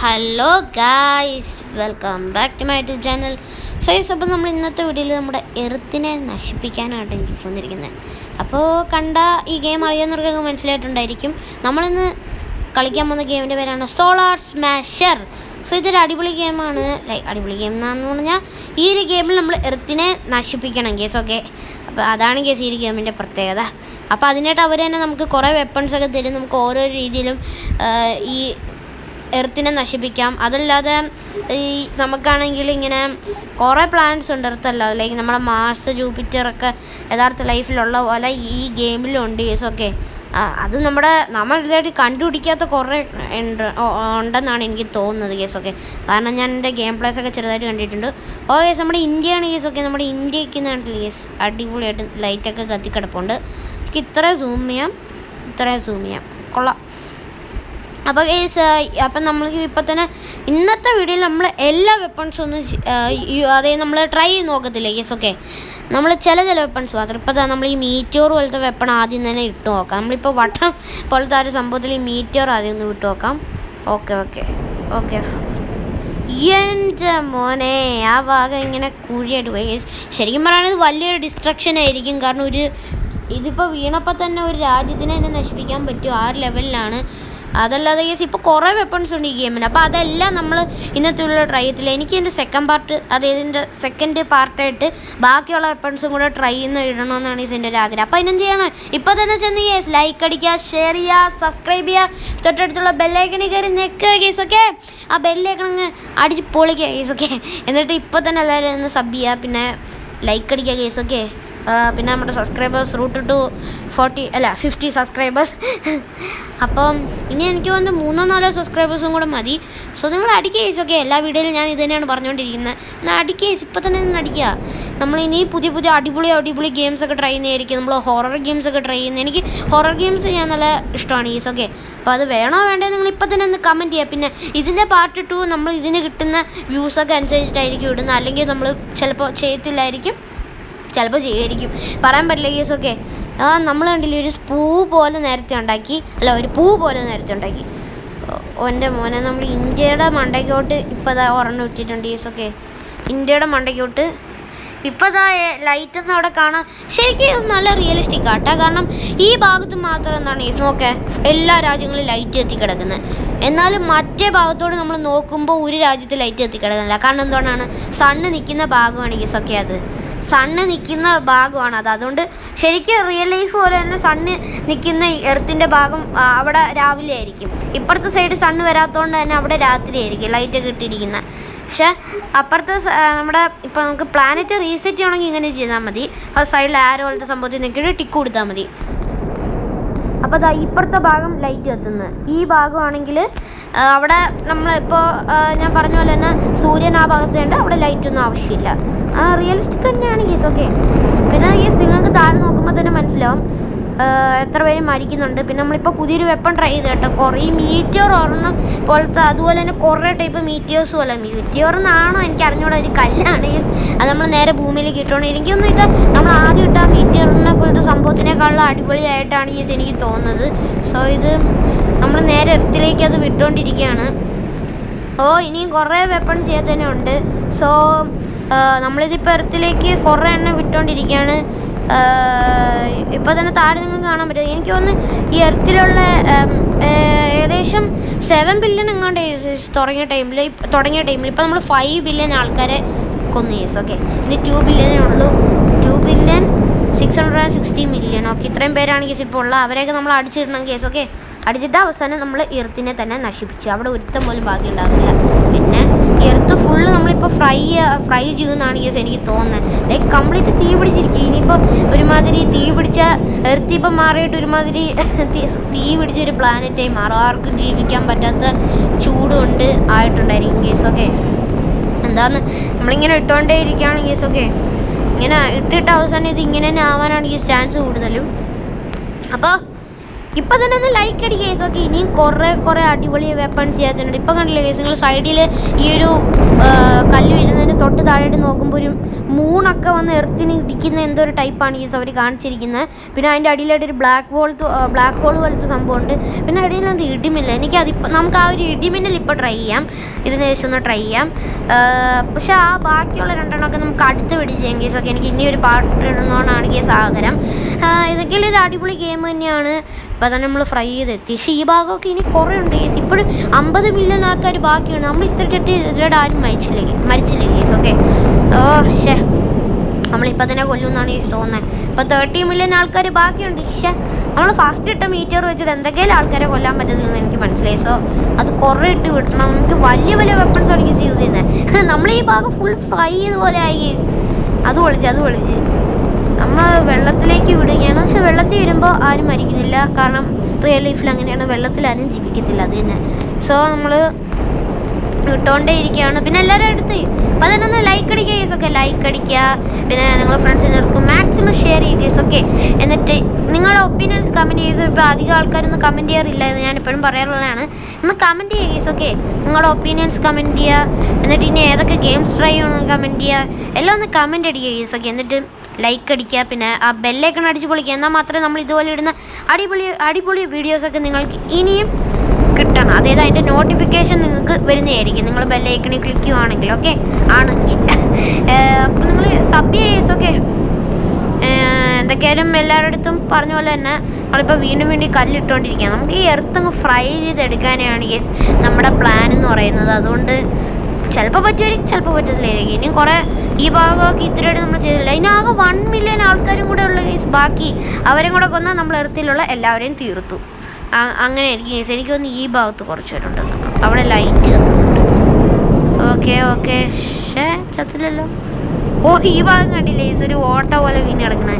hello guys welcome back to my YouTube channel so yes അപ്പോൾ നമ്മൾ ഇന്നത്തെ വീഡിയോയിൽ നമ്മുടെ എർത്തിനെ നശിപ്പിക്കാനായിട്ട് എനിക്ക് വന്നിരിക്കുന്നത് അപ്പോൾ കണ്ട ഈ ഗെയിം അറിയാവുന്നവർക്കൊക്കെ മനസ്സിലായിട്ടുണ്ടായിരിക്കും നമ്മളിന്ന് കളിക്കാൻ പോകുന്ന ഗെയിമിൻ്റെ പേരാണ് സോളാർ സ്മാഷർ സോ ഇതൊരു അടിപൊളി ഗെയിമാണ് ലൈക്ക് അടിപൊളി ഗെയിം എന്നാന്ന് പറഞ്ഞാൽ ഈ ഒരു ഗെയിമിൽ നമ്മൾ എർത്തിനെ നശിപ്പിക്കണം കേസ് ഓക്കെ അപ്പോൾ അതാണ് കേസ് ഈ ഒരു ഗെയിമിൻ്റെ പ്രത്യേകത അപ്പോൾ അതിനായിട്ട് അവർ തന്നെ നമുക്ക് കുറേ വെപ്പൺസ് ഒക്കെ തരും നമുക്ക് ഓരോ രീതിയിലും ആ, ഈ എർത്തിനെ നശിപ്പിക്കാം അതല്ലാതെ ഈ നമുക്കാണെങ്കിൽ ഇങ്ങനെ കുറേ പ്ലാനറ്റ്സ് ഉണ്ട് എർത്തല്ലാതെ ലൈക്ക് നമ്മുടെ മാർസ് ജൂപ്പിറ്റർ ഒക്കെ യഥാർത്ഥ ലൈഫിലുള്ള പോലെ ഈ ഗെയിമിലും ഉണ്ട് കേസ് ഓക്കെ അത് നമ്മുടെ നമ്മൾ ഇതായിട്ട് കണ്ടുപിടിക്കാത്ത കുറേ ഉണ്ട് ഓ- ഉണ്ടെന്നാണ് എനിക്ക് തോന്നുന്നത് കേസ് ഓക്കെ കാരണം ഞാൻ എൻ്റെ ഗെയിം പ്ലേസ് ഒക്കെ ചെറുതായിട്ട് കണ്ടിട്ടുണ്ട് ഓ കേസ് നമ്മുടെ ഇന്ത്യയാണ് കേസ് ഓക്കെ നമ്മുടെ ഇന്ത്യക്ക് കണ്ടില്ല കേസ് അടിപൊളിയായിട്ട് ലൈറ്റൊക്കെ കത്തിക്കിടപ്പുണ്ട് നമുക്ക് ഇത്രയും സൂം ചെയ്യാം ഇത്രയും സൂം ചെയ്യാം കൊള്ളാം അപ്പോൾ കേസ് അപ്പം നമ്മൾക്ക് ഇപ്പം തന്നെ ഇന്നത്തെ വീഡിയോയിൽ നമ്മൾ എല്ലാ വെപ്പൺസും ഒന്ന് ചെ- ആ, യു- അതായത് നമ്മൾ ട്രൈ ചെയ്ത് നോക്കത്തില്ലേ കേസ് ഓക്കെ നമ്മൾ ചില ചില വെപ്പൺസ് മാത്രം ഇപ്പോൾ നമ്മൾ ഈ മീറ്റിയോർ പോലത്തെ വെപ്പൺ ആദ്യം തന്നെ ഇട്ട് നോക്കാം നമ്മളിപ്പോൾ വട്ടം പോലത്തെ ആ ഒരു സംഭവത്തിൽ ഈ മീറ്റിയോർ ആദ്യം ഒന്ന് വിട്ട് നോക്കാം ഓക്കെ ഓക്കെ ഓക്കെ എൻ്റെ മോനെ ആ ഭാഗം ഇങ്ങനെ കുഴിയായിട്ട് പോയി Guys, ശരിക്കും പറയുകയാണെങ്കിൽ വലിയൊരു ഡിസ്ട്രക്ഷൻ ആയിരിക്കും കാരണം ഒരു ഇതിപ്പോൾ വീണപ്പോൾ തന്നെ ഒരു രാജ്യത്തിനെ തന്നെ നശിപ്പിക്കാൻ പറ്റും ആ ഒരു ലെവലിലാണ് അതല്ലാതെ കേസ് ഇപ്പോൾ കുറേ വെപ്പൺസ് ഉണ്ട് ഈ ഗെയിമിന് അപ്പോൾ അതെല്ലാം നമ്മൾ ഇന്നത്തെ ഉള്ള ട്രൈ ചെയ്യത്തില്ല എനിക്ക് എൻ്റെ സെക്കൻഡ് പാർട്ട് അതായത് എൻ്റെ സെക്കൻഡ് പാർട്ടായിട്ട് ബാക്കിയുള്ള വെപ്പൺസും കൂടെ ട്രൈ ചെയ്യുന്ന ഇടണമെന്നാണ് ഈ എൻ്റെ ഒരു ആഗ്രഹം അപ്പോൾ അതിനെന്ത് ചെയ്യണം ഇപ്പോൾ തന്നെ ചെന്ന് കേസ് ലൈക്ക് അടിക്കുക ഷെയർ ചെയ്യുക സബ്സ്ക്രൈബ് ചെയ്യുക തൊട്ടടുത്തുള്ള ബെല്ലൈക്കണിൽ കയറി നിൽക്കുക കേസ് ഓക്കെ ആ ബെല്ലൈക്കൺ അങ്ങ് അടിച്ച് പൊളിക്കുക കേസ് ഓക്കെ എന്നിട്ട് ഇപ്പോൾ തന്നെ എല്ലാവരും ഒന്ന് സബ് ചെയ്യുക പിന്നെ ലൈക്ക് അടിക്കുക കേസ് ഓക്കെ പിന്നെ നമ്മുടെ സബ്സ്ക്രൈബേഴ്സ് റൂട്ട് ടു ഫോർട്ടി അല്ല ഫിഫ്റ്റി സബ്സ്ക്രൈബേഴ്സ് അപ്പം ഇനി എനിക്ക് വന്ന് മൂന്നോ നാലോ സബ്സ്ക്രൈബേഴ്സും കൂടെ മതി സോ നിങ്ങൾ അടിക്കുക കേസ് ഓക്കെ എല്ലാ വീഡിയോയിലും ഞാൻ ഇത് തന്നെയാണ് പറഞ്ഞുകൊണ്ടിരിക്കുന്നത് എന്നാൽ അടിക്കുക കേസ് ഇപ്പോൾ തന്നെ നിന്ന് അടിക്കുക നമ്മൾ ഇനി പുതിയ പുതിയ അടിപൊളി അടിപൊളി ഗെയിംസ് ഒക്കെ ട്രൈ ചെയ്യുന്നതായിരിക്കും നമ്മൾ ഹൊറർ ഗെയിംസ് ഒക്കെ ട്രൈ ചെയ്യുന്നത് എനിക്ക് ഹൊറർ ഗെയിംസ് ഞാൻ നല്ല ഇഷ്ടമാണ് ഈസ് ഓക്കെ അപ്പോൾ അത് വേണോ വേണ്ടേ നിങ്ങൾ ഇപ്പോൾ തന്നെ ഒന്ന് കമൻറ്റ് ചെയ്യുക പിന്നെ ഇതിൻ്റെ പാർട്ട് ടു നമ്മൾ ഇതിന് കിട്ടുന്ന വ്യൂസൊക്കെ അനുസരിച്ചിട്ടായിരിക്കും ഇടുന്നത് അല്ലെങ്കിൽ നമ്മൾ ചിലപ്പോൾ ചെയ്യത്തില്ലായിരിക്കും ചിലപ്പോൾ ചെയ്യുമായിരിക്കും പറയാൻ പറ്റില്ല കേസൊക്കെ ആ നമ്മൾ കണ്ടില്ലേ ഒരു പൂ പോലെ നേരത്തെ ഉണ്ടാക്കി അല്ല ഒരു പൂ പോലെ നേരത്തെ ഉണ്ടാക്കി ഓ, എൻ്റെ മോനെ നമ്മൾ ഇന്ത്യയുടെ മണ്ടയ്ക്കോട്ട് ഇപ്പോൾ അതാ ഒരെണ്ണം ഇട്ടിട്ടുണ്ട് കേസൊക്കെ ഇന്ത്യയുടെ മണ്ടയ്ക്കോട്ട് ഇപ്പോൾ അതാ ലൈറ്റ് ഒന്നും അവിടെ കാണാൻ ശരിക്കും ഇത് നല്ല റിയലിസ്റ്റിക് ആട്ടാ കാരണം ഈ ഭാഗത്ത് മാത്രം എന്താണ് ഈ നോക്കെ എല്ലാ രാജ്യങ്ങളിലും ലൈറ്റ് എത്തി കിടക്കുന്നത് എന്നാലും മറ്റേ ഭാഗത്തോട് നമ്മൾ നോക്കുമ്പോൾ ഒരു രാജ്യത്ത് ലൈറ്റ് എത്തി കിടക്കുന്നില്ല കാരണം എന്തുകൊണ്ടാണ് സണ്ണ് നിൽക്കുന്ന ഭാഗമാണ് ഈ സൊക്കെ അത് സണ്ണ് നിൽക്കുന്ന ഭാഗമാണ് അത് അതുകൊണ്ട് ശരിക്കും റിയൽ ലൈഫ് പോലെ തന്നെ സണ്ണ് നിൽക്കുന്ന എർത്തിൻ്റെ ഭാഗം ആ, അവിടെ രാവിലെ ആയിരിക്കും ഇപ്പുറത്തെ സൈഡ് സണ്ണ് വരാത്തതുകൊണ്ട് തന്നെ അവിടെ രാത്രി ആയിരിക്കും ലൈറ്റൊക്കെ ഇട്ടിരിക്കുന്നത് പക്ഷേ അപ്പുറത്തെ സ- ആ, നമ്മുടെ ഇപ്പോൾ നമുക്ക് പ്ലാനറ്റ് റീസെറ്റ് ചെയ്യണമെങ്കിൽ ഇങ്ങനെ ചെയ്താൽ മതി ആ സൈഡിൽ ആരോ പോലത്തെ സംഭവത്തിൽ നിൽക്കിയിട്ട് ടിക്ക് കൊടുത്താൽ മതി അപ്പോൾ അതാ ഇപ്പുറത്തെ ഭാഗം ലൈറ്റ് കത്തുന്നത് ഈ ഭാഗമാണെങ്കിൽ അവിടെ നമ്മളിപ്പോൾ ഞാൻ പറഞ്ഞ പോലെ തന്നെ സൂര്യൻ ആ ഭാഗത്തുണ്ട് അവിടെ ലൈറ്റ് ഒന്നും ആവശ്യമില്ല ആ റിയലിസ്റ്റിക് തന്നെയാണ് കേസ് ഓക്കെ പിന്നെ കേസ് നിങ്ങൾക്ക് താഴെ നോക്കുമ്പോൾ തന്നെ മനസ്സിലാവും ആ, എത്ര പേര് മരിക്കുന്നുണ്ട് പിന്നെ നമ്മളിപ്പോൾ പുതിയൊരു വെപ്പൺ ട്രൈ ചെയ്ത് കേട്ടോ കുറേ ഈ മീറ്റിയോർ ഒരെണ്ണം പോലത്തെ അതുപോലെ തന്നെ കുറേ ടൈപ്പ് മീറ്റിയേഴ്സ് പോലെ മീറ്റിയോർ എന്നാണോ എനിക്ക് അറിഞ്ഞൂടാ ഒരു കല്ലാണ് കേസ് അത് നമ്മൾ നേരെ ഭൂമിയിലേക്ക് ഇട്ടുകൊണ്ട് എനിക്കൊന്നും ഇത് നമ്മൾ ആദ്യം ഇട്ട മീറ്റിയറിനെ പോലത്തെ സംഭവത്തിനേക്കാളും അടിപൊളിയായിട്ടാണ് ഈ എനിക്ക് തോന്നുന്നത് സോ ഇത് നമ്മൾ നേരെ എർത്തിലേക്ക് അത് വിട്ടുകൊണ്ടിരിക്കുകയാണ് ഓ ഇനിയും കുറേ വെപ്പൺസ് ചെയ്യാൻ തന്നെ ഉണ്ട് സോ നമ്മളിതിപ്പോൾ എർത്തിലേക്ക് കുറേ എണ്ണം വിട്ടുകൊണ്ടിരിക്കുകയാണ് ഇപ്പോൾ തന്നെ താഴെ നിങ്ങൾക്ക് കാണാൻ പറ്റും എനിക്ക് തോന്നുന്നു ഈ എർത്തിലുള്ള ഉം, ഏർ, ഏകദേശം സെവൻ ബില്യൺ എങ്ങാണ്ട് തുടങ്ങിയ ടൈമിൽ തുടങ്ങിയ ടൈമിൽ ഇപ്പോൾ നമ്മൾ ഫൈവ് ബില്യൺ ആൾക്കാരെ കൊന്നു കേസ് ഓക്കെ ഇനി ടു ബില്യണേ ഉള്ളൂ two billion six hundred and sixty million okay ഇത്രയും പേരാണ് കേസ് ഇപ്പോൾ ഉള്ളത് അവരെയൊക്കെ നമ്മൾ അടിച്ചിടണം കേസ് ഓക്കെ അടിച്ചിട്ട് അവസാനം നമ്മൾ എർത്തിനെ തന്നെ നശിപ്പിച്ചു അവിടെ ഒരുത്തം പോലും ബാക്കി ഉണ്ടാകത്തില്ല പിന്നെ എർത്ത് ഫുള്ള് നമ്മളിപ്പോൾ ഫ്രൈ ഫ്രൈ ചെയ്യുമെന്നാണ് കേസ് എനിക്ക് തോന്നുന്നത് ലൈക്ക് കംപ്ലീറ്റ് തീ പിടിച്ചിരിക്കും ഇനിയിപ്പോൾ ഒരുമാതിരി തീ പിടിച്ച എർത്ത് ഇപ്പം മാറിയിട്ട് ഒരുമാതിരി തീ- തീ പിടിച്ചൊരു പ്ലാനറ്റായി മാറും ആർക്കും ജീവിക്കാൻ പറ്റാത്ത ചൂടുകൊണ്ട് ആയിട്ടുണ്ടായിരിക്കും കേസ് ഓക്കെ എന്താന്ന് നമ്മളിങ്ങനെ ഇട്ടുകൊണ്ടേ ഇരിക്കുകയാണ് കേസ് ഓക്കെ ഇങ്ങനെ ഇട്ടിട്ട് അവസാനം ഇത് ഇങ്ങനെ തന്നെ ആവാനാണ് ഈ ചാൻസ് കൂടുതലും അപ്പോൾ ഇപ്പം തന്നെ ഒന്ന് ലൈക്ക് അടി കേസ് ഓക്കെ ഇനിയും കുറേ കുറേ അടിപൊളി വെപ്പൺസ് ചെയ്യാത്തുണ്ട് ഇപ്പം കണ്ടില്ലേ കേസ് നിങ്ങൾ സൈഡിൽ ഈ ഒരു ആ, കല്ല് വീഴുന്നതിന് തൊട്ട് താഴെയായിട്ട് നോക്കുമ്പോൾ ഒരു മൂണൊക്കെ വന്ന് എർത്തിന് ഇടിക്കുന്ന എന്തോ ഒരു ടൈപ്പാണ് ഈ അവർ കാണിച്ചിരിക്കുന്നത് പിന്നെ അതിൻ്റെ അടിയിലായിട്ട് ഒരു ബ്ലാക്ക് ഹോൾ ബ്ലാക്ക് ഹോൾ പോലത്തെ സംഭവമുണ്ട് പിന്നെ അടിയിൽ അത് ഇടിമില്ല എനിക്ക് അതിപ്പോൾ നമുക്ക് ആ ഒരു ഇടിമിന്നൽ ഇപ്പോൾ ട്രൈ ചെയ്യാം ഇതിന് ശേഷം ഒന്ന് ട്രൈ ചെയ്യാം ആ, പക്ഷേ ആ ബാക്കിയുള്ള രണ്ടെണ്ണമൊക്കെ നമുക്ക് അടുത്ത് പിടിച്ചെങ്കിൽ കേസൊക്കെ എനിക്ക് ഇനി ഒരു പാട്ട് ഇടുന്നതുകൊണ്ടാണ് കേസ് ആഗ്രഹം ആ, ഇതൊക്കെ ഒരു അടിപൊളി ഗെയിം തന്നെയാണ് ഇപ്പോൾ തന്നെ നമ്മൾ ഫ്രൈ ചെയ്തെത്തി പക്ഷേ ഈ ഭാഗമൊക്കെ ഇനി കുറേ ഉണ്ട് കേസ് ഇപ്പോഴും അമ്പത് മില്യൺ ആൾക്കാർ ബാക്കിയുണ്ട് നമ്മൾ ഇത്ര ടെട്ടി ഇതിലൂടെ ആരും മരിച്ചില്ലേ മരിച്ചില്ലേ കേസ് ഓക്കെ ഓ ശേ നമ്മളിപ്പോൾ തന്നെ കൊല്ലുമെന്നാണ് ഈ തോന്നുന്നത് ഇപ്പോൾ തേർട്ടി മില്യൺ ആൾക്കാർ ബാക്കിയുണ്ട് ഇശ്ശേ നമ്മൾ ഫസ്റ്റ് ഇട്ട മീറ്റർ വെച്ചിട്ട് എന്തൊക്കെയും ആൾക്കാരെ കൊല്ലാൻ പറ്റത്തില്ലെന്ന് എനിക്ക് മനസ്സിലായി സോ അത് കുറേ ഇട്ട് വിടണം നമുക്ക് വലിയ വലിയ വെപ്പൺസ് ആണ് യൂസ് ചെയ്യുന്നത് നമ്മൾ ഈ ഭാഗം ഫുൾ ഫ്രൈ ചെയ്തപോലെ ആയി ഗെയ്സ് അത് പൊളിച്ച് അത് പൊളിച്ച് നമ്മൾ വെള്ളത്തിലേക്ക് വിടുകയാണ് പക്ഷെ വെള്ളത്തിൽ വിടുമ്പോൾ ആരും മരിക്കുന്നില്ല കാരണം റിയൽ ലൈഫിൽ അങ്ങനെയാണ് വെള്ളത്തിൽ ആരും ജീവിക്കത്തില്ല അത് തന്നെ സോ നമ്മൾ ഇട്ടുകൊണ്ടേ ഇരിക്കുകയാണ് പിന്നെ എല്ലാവരും അടുത്ത് അപ്പോൾ അതിനൊന്ന് ലൈക്ക് അടിക്കുക കേസ് ഒക്കെ ലൈക്ക് അടിക്കുക പിന്നെ നിങ്ങളുടെ ഫ്രണ്ട്സിനർക്കും മാക്സിമം ഷെയർ ചെയ്യുക കേസ് ഒക്കെ എന്നിട്ട് നിങ്ങളുടെ ഒപ്പീനിയൻസ് കമൻറ്റ് ചെയ്ത് ഇപ്പോൾ അധികം ആൾക്കാരൊന്നും കമൻറ്റ് ചെയ്യാറില്ല എന്ന് ഞാൻ എപ്പോഴും പറയാറുള്ളതാണ് ഒന്ന് കമൻറ്റ് ചെയ്യുക കേസ് ഓക്കെ നിങ്ങളുടെ ഒപ്പീനിയൻസ് കമൻറ്റ് ചെയ്യുക എന്നിട്ട് ഇനി ഏതൊക്കെ ഗെയിംസ് ട്രൈ ചെയ്യണമെന്ന് കമൻറ്റ് ചെയ്യുക എല്ലാം ഒന്ന് കമൻറ്റ് അടിക്കുക കേസ് ഒക്കെ എന്നിട്ട് ലൈക്ക് അടിക്കുക പിന്നെ ആ ബെല്ലൈക്കൺ അടിച്ച് പൊളിക്കുക എന്നാൽ മാത്രമേ നമ്മൾ ഇതുപോലെ ഇടുന്ന അടിപൊളി അടിപൊളി വീഡിയോസൊക്കെ നിങ്ങൾക്ക് ഇനിയും കിട്ടണം അതായത് അതിൻ്റെ നോട്ടിഫിക്കേഷൻ നിങ്ങൾക്ക് വരുന്നതായിരിക്കും നിങ്ങൾ ബെല്ലൈക്കണിൽ ക്ലിക്ക് ചെയ്യുവാണെങ്കിൽ ഓക്കെ ആണെങ്കിൽ അപ്പോൾ നിങ്ങൾ സബ് ചെയ്യേസ് ഓക്കെ എന്തൊക്കെയായാലും എല്ലാവരുടെ അടുത്തും പറഞ്ഞ പോലെ തന്നെ നമ്മളിപ്പോൾ വീണ്ടും വീണ്ടും കല്ലിട്ടുകൊണ്ടിരിക്കുക നമുക്ക് ഈ എർത്തങ്ങ് ഫ്രൈ ചെയ്തെടുക്കാനാണ് കേസ് നമ്മുടെ പ്ലാൻ എന്ന് പറയുന്നത് അതുകൊണ്ട് ചിലപ്പോൾ പറ്റുമായിരിക്കും ചിലപ്പോൾ പറ്റത്തില്ലായിരിക്കും ഇനിയും കുറേ ഈ ഭാഗമൊക്കെ ഇത്രയായിട്ട് നമ്മൾ ചെയ്തില്ല ഇതിനാകെ വൺ മില്യൺ ആൾക്കാരും കൂടെ ഉള്ള കേസ് ബാക്കി അവരും കൂടെ കൊന്നാൽ നമ്മൾ എർത്തിലുള്ള എല്ലാവരെയും തീർത്തു ആ- അങ്ങനെ ആയിരിക്കും കേസ് എനിക്ക് തോന്നുന്നു ഈ ഭാഗത്ത് കുറച്ച് പേരുണ്ടെന്ന് അവിടെ ലൈറ്റ് കത്തുന്നുണ്ട് ഓക്കെ ഓക്കെ ഷേ ചത്തില്ലല്ലോ ഓ ഈ ഭാഗം കണ്ടില്ലേ ഈ ഒരു ഓട്ട പോലെ വീണ് കിടക്കണേ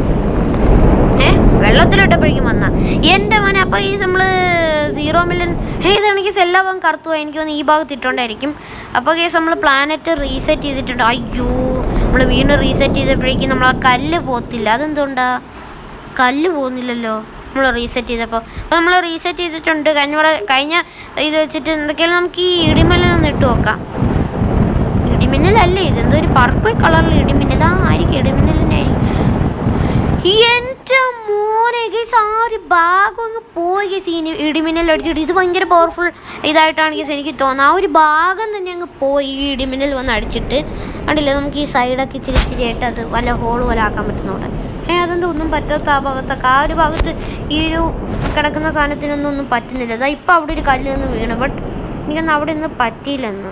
ഏ വെള്ളത്തിലിട്ടപ്പോഴേക്കും വന്ന എൻ്റെ മോനെ അപ്പോൾ ഈ നമ്മൾ സീറോ മില്യൺ ഏ ഇതാണെങ്കിൽ എല്ലാ ഭാഗം കറുത്തു പോയി എനിക്ക് തോന്നുന്നു ഈ ഭാഗത്ത് ഇട്ടുകൊണ്ടായിരിക്കും അപ്പോൾ കേസ് നമ്മൾ പ്ലാനറ്റ് റീസെറ്റ് ചെയ്തിട്ടുണ്ട് അയ്യോ നമ്മൾ വീണ്ടും റീസെറ്റ് ചെയ്തപ്പോഴേക്കും നമ്മൾ ആ കല്ല് പോത്തില്ല അതെന്തുകൊണ്ടാ കല്ല് പോകുന്നില്ലല്ലോ നമ്മൾ റീസെറ്റ് ചെയ്തപ്പോൾ അപ്പോൾ നമ്മൾ റീസെറ്റ് ചെയ്തിട്ടുണ്ട് കഴിഞ്ഞ പ്രാ- കഴിഞ്ഞ ഇത് വെച്ചിട്ട് എന്തൊക്കെയാണ് നമുക്ക് ഈ ഇടിമല്ലൊന്ന് ഇട്ട് നോക്കാം ഇടിമിന്നലല്ലേ ഇത് എന്തോ ഒരു പർപ്പിൾ കളറിൽ ഇടിമിന്നൽ ആ ആയിരിക്കും ഇടിമിന്നൽ തന്നെ ആയിരിക്കും എൻ്റെ മോനെ ഗീസ് ആ ഒരു ഭാഗം അങ്ങ് പോയി ഗീസ് ഈ ഇടിമിന്നൽ അടിച്ചിട്ട് ഇത് ഭയങ്കര പവർഫുൾ ഇതായിട്ടാണ് ഗീസ് എനിക്ക് തോന്നുന്നത് ആ ഒരു ഭാഗം തന്നെ അങ്ങ് പോയി ഈ ഇടിമിന്നൽ വന്ന് അടിച്ചിട്ട് കണ്ടില്ലേ നമുക്ക് ഈ സൈഡൊക്കെ ഇച്ചിരി ഇച്ചിരി ആയിട്ട് അത് വല്ല ഹോൾ പോലെ ആക്കാൻ പറ്റുന്നവിടെ ഏ അതെന്താ ഒന്നും പറ്റാത്ത ആ ഭാഗത്തൊക്കെ ആ ഒരു ഭാഗത്ത് ഈ ഒരു കിടക്കുന്ന സാധനത്തിനൊന്നും ഒന്നും പറ്റുന്നില്ല അതാ ഇപ്പം അവിടെ ഒരു കല്ല് നിന്ന് വീണ് ബട്ട് എനിക്കൊന്നും അവിടെ നിന്ന് പറ്റിയില്ലെന്ന്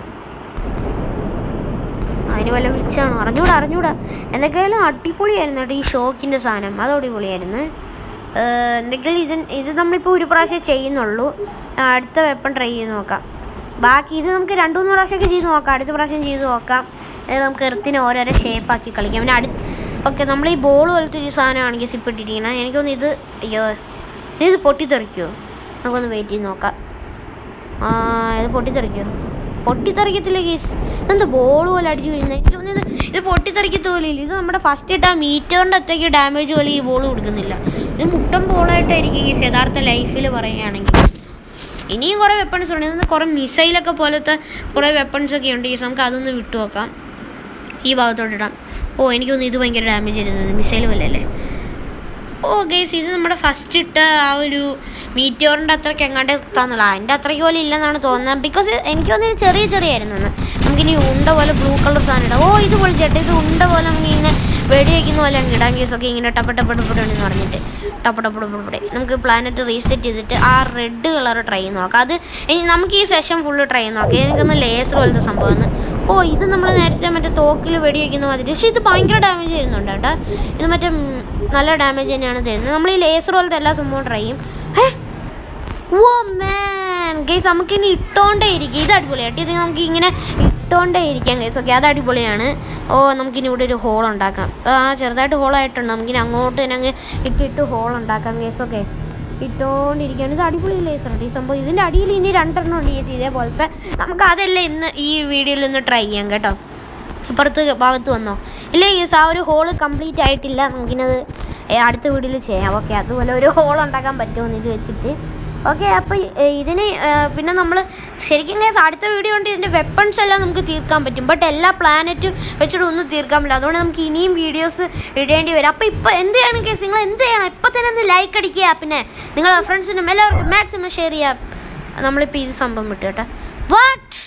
അതിന് വല്ല വിളിച്ചാണോ അറിഞ്ഞൂടാ അറിഞ്ഞൂടാ എന്തൊക്കെയായാലും അടിപൊളിയായിരുന്നു കേട്ടോ ഈ ഷോക്കിൻ്റെ സാധനം അത് അടിപൊളിയായിരുന്നു ഏഹ് എന്തെങ്കിലും ഇത് ഇത് നമ്മളിപ്പോൾ ഒരു പ്രാവശ്യം ചെയ്യുന്നുള്ളൂ ആ, അടുത്ത വെപ്പൺ ട്രൈ ചെയ്ത് നോക്കാം ബാക്കി ഇത് നമുക്ക് രണ്ട് മൂന്ന് പ്രാവശ്യമൊക്കെ ചെയ്ത് നോക്കാം അടുത്ത പ്രാവശ്യം ചെയ്ത് നോക്കാം എന്നിട്ട് നമുക്ക് എർത്തിനെ ഓരോരോ ഷേപ്പാക്കി കളിക്കാം പിന്നെ അടുത്ത് ഓക്കെ നമ്മൾ ഈ ബോൾ പോലത്തെ ഒരു സാധനമാണെങ്കിൽ സിപ്പിട്ടിരിക്കുന്നത് എനിക്കൊന്ന് ഇത് അയ്യോ ഇനി ഇത് പൊട്ടിത്തെറിക്കുമോ നമുക്കൊന്ന് വെയിറ്റ് ചെയ്ത് നോക്കാം ആ ഇത് പൊട്ടിത്തെറിക്കുമോ പൊട്ടിത്തെറിക്കത്തില്ല കേസ് ഇതെന്താ ബോൾ പോലെ അടിച്ചു വീഴുന്നത് എനിക്ക് തോന്നുന്നത് ഇത് പൊട്ടിത്തെറിക്കത്ത പോലെ ഇല്ല ഇത് നമ്മുടെ ഫസ്റ്റ് ഇട്ട ആ മീറ്ററിൻ്റെ അത്തേക്ക് ഡാമേജ് പോലെ ഈ ബോൾ കൊടുക്കുന്നില്ല ഇത് മുട്ടൻ ബോളായിട്ടായിരിക്കും കേസ് യഥാർത്ഥ ലൈഫിൽ പറയുകയാണെങ്കിൽ ഇനിയും കുറേ വെപ്പൺസ് ഉണ്ട് ഇതിന് കുറേ മിസൈലൊക്കെ പോലത്തെ കുറേ വെപ്പൺസ് ഒക്കെ ഉണ്ട് കേസ് നമുക്ക് അതൊന്ന് വിട്ടു നോക്കാം ഈ ഭാഗത്തോട്ട് ഇടാം ഓ എനിക്കൊന്ന് ഇത് ഭയങ്കര ഡാമേജ് വരുന്നത് മിസൈൽ പോലെ അല്ലേ ഓ ഗേസ് ഇത് നമ്മുടെ ഫസ്റ്റ് ഇട്ട ആ ഒരു മീറ്റോറിൻ്റെ അത്രയ്ക്ക് എങ്ങാണ്ട് എത്താന്നുള്ള അതിൻ്റെ അത്രയ്ക്ക് പോലെ ഇല്ലെന്നാണ് തോന്നുന്നത് ബിക്കോസ് എനിക്ക് തോന്നുന്നത് ചെറിയ ചെറിയ ആയിരുന്നു എന്ന് നമുക്കിനി ഉണ്ട പോലെ ബ്ലൂ കളർ സാധനം ഇടാം ഓ ഇത് പൊളിച്ചേട്ടെ ഇത് ഉണ്ട പോലെ നമുക്ക് ഇങ്ങനെ വെടി വയ്ക്കുന്ന പോലെ അങ്ങ് ഇടാം കേസൊക്കെ ഇങ്ങനെ ടപ്പ ടപ്പ ടപ്പ എന്ന് പറഞ്ഞിട്ട് ടപ്പ ടപ്പ ടപ്പ ടപ്പ നമുക്ക് പ്ലാനറ്റ് റീസെറ്റ് ചെയ്തിട്ട് ആ റെഡ് കളർ ട്രൈ ചെയ്ത് നോക്കാം അത് ഇനി നമുക്ക് ഈ സെഷൻ ഫുള്ള് ട്രൈ ചെയ്ത് നോക്കാം എനിക്കൊന്ന് ലേസർ പോലത്തെ സംഭവമാണ് ഓ ഇത് നമ്മൾ നേരത്തെ മറ്റേ തോക്കിൽ വെടി വയ്ക്കുന്ന മാതിരി പക്ഷേ ഇത് ഭയങ്കര ഡാമേജ് ചെയ്യുന്നുണ്ട് കേട്ടോ ഇത് മറ്റേ ഉം, നല്ല ഡാമേജ് തന്നെയാണ് തരുന്നത് നമ്മൾ ഈ ലേസർ പോലത്തെ എല്ലാ സംഭവവും ട്രൈ ചെയ്യും ഏ ഓ മാൻ ഗൈസ് നമുക്കിനി ഇട്ടോണ്ടേ ഇരിക്കും ഇത് അടിപൊളിയായിട്ട് ഇത് നമുക്ക് ഇങ്ങനെ ഇട്ടോണ്ടേ ഇരിക്കാം ഗൈസ് ഓക്കെ അത് അടിപൊളിയാണ് ഓ നമുക്കിനി ഇവിടെ ഒരു ഹോൾ ഉണ്ടാക്കാം ആ ചെറുതായിട്ട് ഹോളായിട്ടുണ്ട് നമുക്കിനി അങ്ങോട്ട് തന്നെ അങ്ങ് ഇട്ടിട്ട് ഹോൾ ഉണ്ടാക്കാം ഗൈസ് ഓക്കെ ഇട്ടോണ്ടിരിക്കുകയാണ് ഇത് അടിപൊളി ലേസറാണ് ഈ സംഭവം ഇതിൻ്റെ അടിയിൽ ഇനി രണ്ടെണ്ണം ഉണ്ട് ഈ ഇതേപോലത്തെ നമുക്ക് അതെല്ലാം ഇന്ന് ഈ വീഡിയോയിൽ ഒന്ന് ട്രൈ ചെയ്യാം കേട്ടോ ഇപ്പുറത്ത് ഭാഗത്ത് വന്നോ ഇല്ല ഗീസ് ആ ഒരു ഹോള് കംപ്ലീറ്റ് ആയിട്ടില്ല നമുക്കിനത് ഏ, അടുത്ത വീഡിയോയിൽ ചെയ്യാം ഓക്കെ അതുപോലെ ഒരു ഹോൾ ഉണ്ടാക്കാൻ പറ്റുമെന്ന് ഇത് വെച്ചിട്ട് ഓക്കെ അപ്പോൾ ഇതിന് ആ, പിന്നെ നമ്മൾ ശരിക്കും കേസ് അടുത്ത വീഡിയോ കൊണ്ട് ഇതിൻ്റെ വെപ്പൺസ് എല്ലാം നമുക്ക് തീർക്കാൻ പറ്റും ബട്ട് എല്ലാ പ്ലാനറ്റും വെച്ചിട്ട് ഒന്നും തീർക്കാൻ പറ്റില്ല അതുകൊണ്ട് നമുക്ക് ഇനിയും വീഡിയോസ് ഇടേണ്ടി വരും അപ്പോൾ ഇപ്പോൾ എന്ത് ചെയ്യണം കേസ് നിങ്ങൾ എന്ത് ചെയ്യണം ഇപ്പോൾ തന്നെ ഒന്ന് ലൈക്ക് അടിക്കുക പിന്നെ നിങ്ങളുടെ ഫ്രണ്ട്സിനും എല്ലാവർക്കും മാക്സിമം ഷെയർ ചെയ്യുക നമ്മളിപ്പോൾ ഇത് സംഭവം വിട്ടു കേട്ടോ വാട്ട്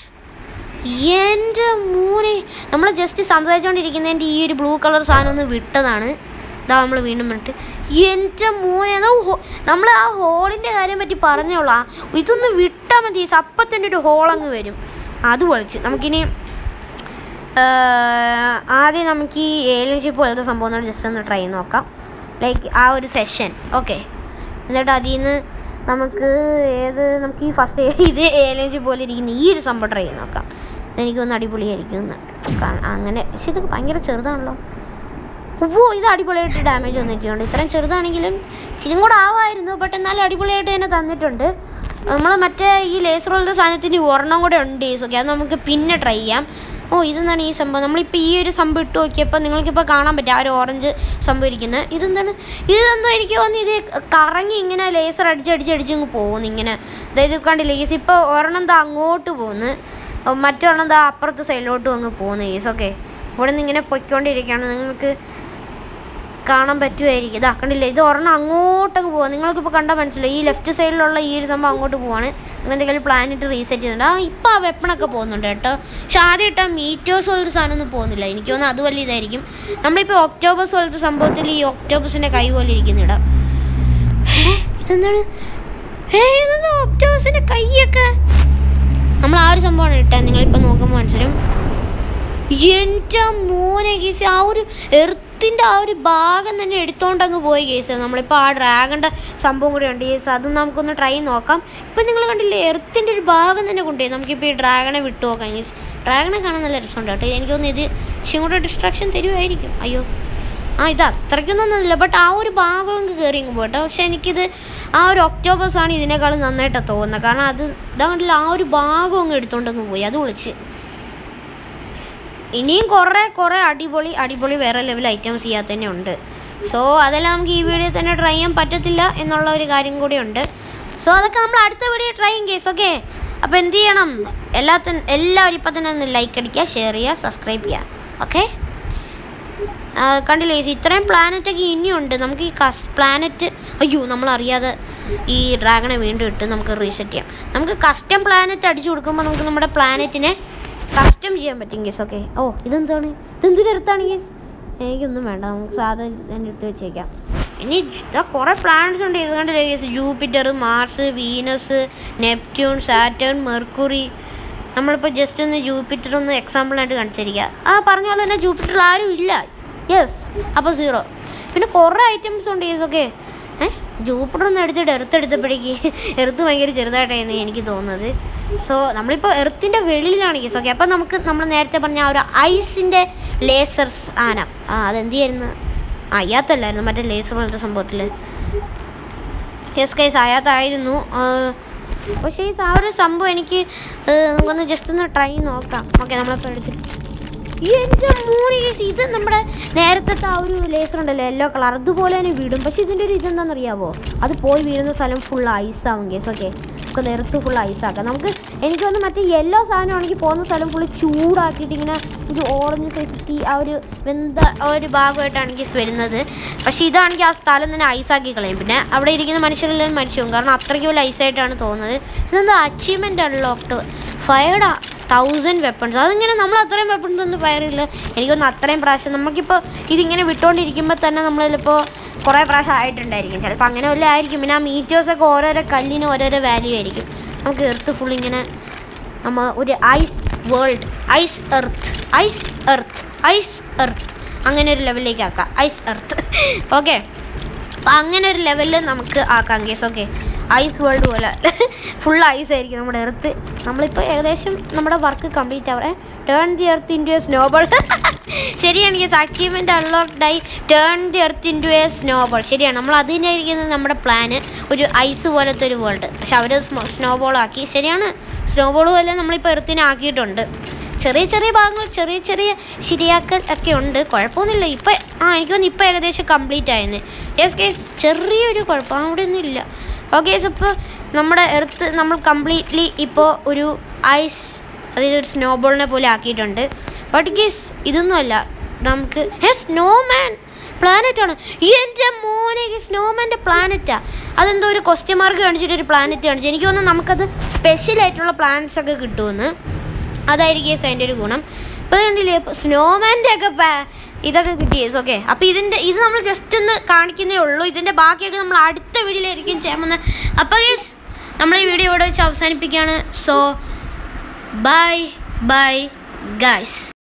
എൻ്റെ മൂനെ നമ്മൾ ജസ്റ്റ് സംസാരിച്ചുകൊണ്ടിരിക്കുന്നതിൻ്റെ ഈ ഒരു ബ്ലൂ കളർ സാധനം ഒന്ന് വിട്ടതാണ് ഇതാ നമ്മൾ വീണ്ടും വിട്ട് എൻ്റെ മോനെ അതോ നമ്മൾ ആ ഹോളിൻ്റെ കാര്യം പറ്റി പറഞ്ഞോളാ ഇതൊന്ന് വിട്ടാൽ മതി അപ്പം തന്നെ ഒരു ഹോൾ അങ്ങ് വരും അത് പൊളിച്ച് നമുക്കിനി ആ, ആദ്യം നമുക്ക് ഈ ഏലിയൻ ഷിപ്പ് പോലത്തെ സംഭവം ഒന്ന് ജസ്റ്റ് ഒന്ന് ട്രൈ നോക്കാം ലൈക്ക് ആ ഒരു സെഷൻ ഓക്കെ എന്നിട്ട് അതിൽ നിന്ന് നമുക്ക് ഏത് നമുക്ക് ഈ ഫസ്റ്റ് ഇത് ഏലിയൻ ഷിപ്പ് പോലെ ഇരിക്കുന്ന ഈ ഒരു സംഭവം ട്രൈ ചെയ്ത് നോക്കാം എനിക്കൊന്ന് അടിപൊളിയായിരിക്കും എന്ന് കാ- അങ്ങനെ പക്ഷെ ഇത് ഭയങ്കര ചെറുതാണല്ലോ ഓ ഇത് അടിപൊളിയായിട്ട് ഡാമേജ് വന്നിട്ടുണ്ട് ഇത്രയും ചെറുതാണെങ്കിലും ഇച്ചിരി കൂടെ ആവായിരുന്നു ബട്ട് എന്നാലും അടിപൊളിയായിട്ട് തന്നെ തന്നിട്ടുണ്ട് നമ്മൾ മറ്റേ ഈ ലേസർ പോലത്തെ സാധനത്തിന് ഒരെണ്ണം കൂടെ ഉണ്ട് ഓക്കെ അത് നമുക്ക് പിന്നെ ട്രൈ ചെയ്യാം ഓ ഇതെന്താണ് ഈ സംഭവം നമ്മളിപ്പോൾ ഈ ഒരു സംഭവം ഇട്ട് നോക്കിയപ്പോൾ നിങ്ങൾക്കിപ്പോൾ കാണാൻ പറ്റും ആ ഒരു ഓറഞ്ച് സംഭവം ഇരിക്കുന്നത് ഇതെന്താണ് ഇതെന്തോ എനിക്ക് തോന്നി ഇത് കറങ്ങി ഇങ്ങനെ ലേസർ അടിച്ചടിച്ചടിച്ച് അങ്ങ് പോകുന്നു ഇങ്ങനെ അതായത് കണ്ടില്ലേ ഈസ് ഇപ്പോൾ ഒരെണ്ണം എന്താ അങ്ങോട്ട് പോകുന്നു മറ്റൊരെണ്ണം എന്താ അപ്പുറത്തെ സൈഡിലോട്ടും അങ്ങ് പോകുന്നു ഈസ് ഓക്കെ ഇവിടെ നിന്ന് ഇങ്ങനെ പൊയ്ക്കൊണ്ടിരിക്കുകയാണ് നിങ്ങൾക്ക് കാണാൻ പറ്റുമായിരിക്കും ഇതാ കണ്ടില്ലേ ഇത് ഒരെണ്ണം അങ്ങോട്ടങ്ങ് പോവാം നിങ്ങൾക്കിപ്പോൾ കണ്ടാൽ മനസ്സിലായി ഈ ലെഫ്റ്റ് സൈഡിലുള്ള ഈ ഒരു സംഭവം അങ്ങോട്ട് പോവാണ് നിങ്ങൾ എന്തെങ്കിലും പ്ലാനിട്ട് റീസെറ്റ് ചെയ്യുന്നുണ്ട് ആ ഇപ്പോൾ ആ വെപ്പണൊക്കെ പോകുന്നുണ്ട് കേട്ടോ പക്ഷെ ആദ്യം ഇട്ടാൽ മീറ്റോസ് പോലത്തെ സാധനം ഒന്നും പോകുന്നില്ല എനിക്ക് തോന്നുന്നു അത് വലിയ ഇതായിരിക്കും നമ്മളിപ്പോൾ ഒക്ടോബസ് പോലത്തെ സംഭവത്തിൽ ഈ ഒക്ടോബസിൻ്റെ കൈ പോലെ ഇരിക്കുന്ന ഇടാം ഏ ഇതെന്താണ് ഏ ഇതെന്താ ഒക്ടോബസിൻ്റെ കൈയൊക്കെ നമ്മൾ ആ ഒരു സംഭവമാണ് ഇട്ടത് നിങ്ങളിപ്പോൾ നോക്കുമ്പോൾ മനസ്സിലും എൻ്റെ മോനെ കേസ് ആ ഒരു എർത്തിൻ്റെ ആ ഒരു ഭാഗം തന്നെ എടുത്തോണ്ടങ്ങ് പോയി കേസ് നമ്മളിപ്പോൾ ആ ഡ്രാഗൻ്റെ സംഭവം കൂടെ ഉണ്ട് കേസ് അത് നമുക്കൊന്ന് ട്രൈ നോക്കാം ഇപ്പം നിങ്ങൾ കണ്ടില്ലേ എർത്തിൻ്റെ ഒരു ഭാഗം തന്നെ കൊണ്ടുപോയി നമുക്കിപ്പോൾ ഈ ഡ്രാഗണെ വിട്ടു നോക്കാം കേസ് ഡ്രാഗണെ കാണാൻ നല്ല രസമുണ്ട് കേട്ടോ എനിക്ക് തോന്നുന്നു ഇത് ഇച്ചിരി കൂടെ ഡിസ്ട്രാക്ഷൻ തരുമായിരിക്കും അയ്യോ ആ ഇത് അത്രയ്ക്കൊന്നും ബട്ട് ആ ഒരു ഭാഗം അങ്ങ് കയറി അങ്ങ് പോട്ടോ പക്ഷെ എനിക്കിത് ആ ഒരു ഒക്ടോബസ് ആണ് ഇതിനേക്കാളും നന്നായിട്ടാണ് തോന്നുന്നത് കാരണം അത് ഇതാ കണ്ടില്ല ആ ഒരു ഭാഗം അങ്ങ് എടുത്തോണ്ടങ്ങ് പോയി അത് വിളിച്ച് ഇനിയും കുറേ കുറേ അടിപൊളി അടിപൊളി വേറെ ലെവൽ ഐറ്റംസ് ചെയ്യാത്ത തന്നെ ഉണ്ട് സോ അതെല്ലാം നമുക്ക് ഈ വീഡിയോ തന്നെ ട്രൈ ചെയ്യാൻ പറ്റത്തില്ല എന്നുള്ള ഒരു കാര്യം കൂടി ഉണ്ട് സോ അതൊക്കെ നമ്മൾ അടുത്ത വീഡിയോ ട്രൈ ചെയ്യും കേസ് ഓക്കെ അപ്പോൾ എന്ത് ചെയ്യണം എല്ലാത്തിനും എല്ലാവരും ഇപ്പം തന്നെ ഒന്ന് ലൈക്ക് അടിക്കുക ഷെയർ ചെയ്യുക സബ്സ്ക്രൈബ് ചെയ്യുക ഓക്കെ കണ്ടില്ലേ ചേച്ചി ഇത്രയും പ്ലാനറ്റ് ഒക്കെ ഇനിയുണ്ട് നമുക്ക് ഈ കസ് പ്ലാനറ്റ് അയ്യോ നമ്മൾ അറിയാതെ ഈ ഡ്രാഗണെ വീണ്ടും ഇട്ട് നമുക്ക് റീസെറ്റ് ചെയ്യാം നമുക്ക് കസ്റ്റം പ്ലാനറ്റ് അടിച്ചു കൊടുക്കുമ്പോൾ നമുക്ക് നമ്മുടെ പ്ലാനറ്റിനെ കസ്റ്റം ചെയ്യാൻ പറ്റും കേസ് ഓക്കെ ഓ ഇതെന്താണ് ഇതെന്തൊരു എർത്താണ് കേസ് എനിക്കൊന്നും വേണ്ട നമുക്ക് സാധാ തന്നെ ഇട്ട് വെച്ചേക്കാം ഇനി ഇതാ കുറേ പ്ലാനറ്റ്സ് ഉണ്ട് ഇത് കണ്ടില്ലേ guys Jupiter Mars Venus Neptune Saturn Mercury നമ്മളിപ്പോൾ ജസ്റ്റ് ഒന്ന് ജൂപ്പിറ്റർ ഒന്ന് എക്സാമ്പിളായിട്ട് കാണിച്ചിരിക്കുക ആ പറഞ്ഞ പോലെ തന്നെ ജൂപ്പിറ്ററിൽ ആരും ഇല്ല യെസ് അപ്പോൾ സീറോ പിന്നെ കുറേ ഐറ്റംസ് ഉണ്ട് യെസ് ഓക്കെ ഏഹ് ജൂപ്പിറ്റർ ഒന്ന് എടുത്തിട്ട് എർത്ത് എടുത്തപ്പോഴേക്ക് എർത്ത് ഭയങ്കര ചെറുതായിട്ടായിരുന്നു എനിക്ക് തോന്നുന്നത് സോ നമ്മളിപ്പോൾ എർത്തിൻ്റെ വെളിയിലാണ് യെസ് ഓക്കെ അപ്പോൾ നമുക്ക് നമ്മൾ നേരത്തെ പറഞ്ഞ ആ ഒരു ഐസിൻ്റെ ലേസർസ് ആന ആ അതെന്ത് ചെയ്യായിരുന്നു ആ അയ്യാത്തല്ലായിരുന്നു മറ്റേ ലേസർ പോലത്തെ സംഭവത്തിൽ യെസ് കൈസ് അയാത്തായിരുന്നു പക്ഷേ ഈ ആ ഒരു സംഭവം എനിക്ക് ആ, നമുക്കൊന്ന് ജസ്റ്റ് ഒന്ന് ട്രൈ നോക്കാം ഓക്കെ നമ്മളിപ്പോൾ എടുത്തിട്ട് എൻ്റെ മൂന്ന് കേസ് ഇത് നമ്മുടെ നേരത്തെ ആ ഒരു ലേസർ ഉണ്ടല്ലോ യെല്ലോ കളർ അതുപോലെ തന്നെ വീടും പക്ഷെ ഇതിൻ്റെ ഒരു ഇതെന്താണെന്നറിയാവോ അത് പോയി വീഴുന്ന സ്ഥലം ഫുൾ ഐസാവും കേസ് ഓക്കെ ഒക്കെ നിരത്ത് ഫുൾ ഐസാക്കാം നമുക്ക് എനിക്ക് തോന്നുന്നു മറ്റേ യെല്ലോ സാധനമാണെങ്കിൽ പോകുന്ന സ്ഥലം ഫുള്ള് ചൂടാക്കിയിട്ട് ഇങ്ങനെ ഒരു ഓറഞ്ച് സൈസ് തീ ആ ഒരു വെന്ത ആ ഒരു ഭാഗമായിട്ടാണ് കേസ് വരുന്നത് പക്ഷേ ഇതാണെങ്കിൽ ആ സ്ഥലം തന്നെ ഐസാക്കി കളയും പിന്നെ അവിടെ ഇരിക്കുന്ന മനുഷ്യരെല്ലാം മരിച്ചു പോകും കാരണം അത്രയ്ക്ക് വലിയ ഐസായിട്ടാണ് തോന്നുന്നത് ഇതെന്താ achievement unlocked fired thousand weapons അതിങ്ങനെ നമ്മൾ അത്രയും വെപ്പൺസ് ഒന്നും ഫയർ ഇല്ല എനിക്കൊന്ന് അത്രയും പ്രാവശ്യം നമുക്കിപ്പോൾ ഇതിങ്ങനെ വിട്ടുകൊണ്ടിരിക്കുമ്പോൾ തന്നെ നമ്മൾ ചിലപ്പോൾ കുറേ പ്രാവശ്യം ആയിട്ടുണ്ടായിരിക്കും ചിലപ്പോൾ അങ്ങനെ വല്ല ആയിരിക്കും പിന്നെ ആ മീറ്റേഴ്സൊക്കെ ഓരോരോ കല്ലിന് ഓരോരോ വാല്യൂ ആയിരിക്കും നമുക്ക് എർത്ത് ഫുൾ ഇങ്ങനെ നമ്മ ഒരു ice world ice earth ice earth ice earth അങ്ങനെ ഒരു ലെവലിലേക്ക് ആക്കാം ഐസ് എർത്ത് ഓക്കെ അപ്പം അങ്ങനെ ഒരു ലെവലിൽ നമുക്ക് ആക്കാം കേസ് ഓക്കെ ഐസ് വേൾഡ് പോലെ ഫുൾ ഐസ് ആയിരിക്കും നമ്മുടെ എർത്ത് നമ്മളിപ്പോൾ ഏകദേശം നമ്മുടെ വർക്ക് കംപ്ലീറ്റ് ആവറേ turn the earth into a snowball ശരിയാണ് കേസ് അച്ചീവ്മെൻറ്റ് അൺലോക്ക്ഡ് ആയി turn the earth into a snowball ശരിയാണ് നമ്മൾ അത് തന്നെ ആയിരിക്കുന്നത് നമ്മുടെ പ്ലാന് ഒരു ഐസ് പോലത്തെ ഒരു വേൾഡ് പക്ഷെ അവർ സ്നോബോൾ ആക്കി ശരിയാണ് സ്നോബോൾ പോലെ നമ്മളിപ്പോൾ എർത്തിനെ ആക്കിയിട്ടുണ്ട് ചെറിയ ചെറിയ ഭാഗങ്ങൾ ചെറിയ ചെറിയ ശരിയാക്കൽ ഒക്കെ ഉണ്ട് കുഴപ്പമൊന്നുമില്ല ഇപ്പം ആ എനിക്ക് തോന്നുന്നു ഇപ്പം ഏകദേശം കംപ്ലീറ്റ് ആയെന്ന് യെസ് കേസ് ചെറിയൊരു കുഴപ്പം അവിടെ ഒന്നും ഇല്ല ഓക്കെ യെസ് അപ്പോൾ നമ്മുടെ എർത്ത് നമ്മൾ കംപ്ലീറ്റ്ലി ഇപ്പോൾ ഒരു ഐസ് അതായത് ഒരു സ്നോബോളിനെ പോലെ ആക്കിയിട്ടുണ്ട് ബട്ട് ഗീസ് ഇതൊന്നുമല്ല നമുക്ക് ഹേ സ്നോമാൻ പ്ലാനറ്റ് ആണ് ഈ എൻ്റെ മോനെ സ്നോമാൻ്റെ പ്ലാനറ്റാ അതെന്തോ ഒരു ക്വസ്റ്റ്യൻ മാർക്ക് കാണിച്ചിട്ട് ഒരു പ്ലാനറ്റ് കാണിച്ചു എനിക്ക് തോന്നുന്നു നമുക്കത് സ്പെഷ്യൽ ആയിട്ടുള്ള പ്ലാനറ്റ്സ് ഒക്കെ കിട്ടുമെന്ന് അതായിരിക്കും കേസ് അതിൻ്റെ ഒരു ഗുണം ഇപ്പോൾ കണ്ടില്ലേ സ്നോമാൻ്റെ ഒക്കെ പാ- ഇതൊക്കെ കിട്ടി കേസ് ഓക്കെ അപ്പോൾ ഇതിൻ്റെ ഇത് നമ്മൾ ജസ്റ്റ് ഒന്ന് കാണിക്കുന്നേ ഉള്ളൂ ഇതിൻ്റെ ബാക്കിയൊക്കെ നമ്മൾ അടുത്ത വീഡിയോയിലായിരിക്കും ചെയ്യാൻ പോകുന്നത് അപ്പോൾ കേസ് നമ്മൾ ഈ വീഡിയോ ഇവിടെ വെച്ച് അവസാനിപ്പിക്കുകയാണ് സോ ബൈ ബൈ ഗൈസ്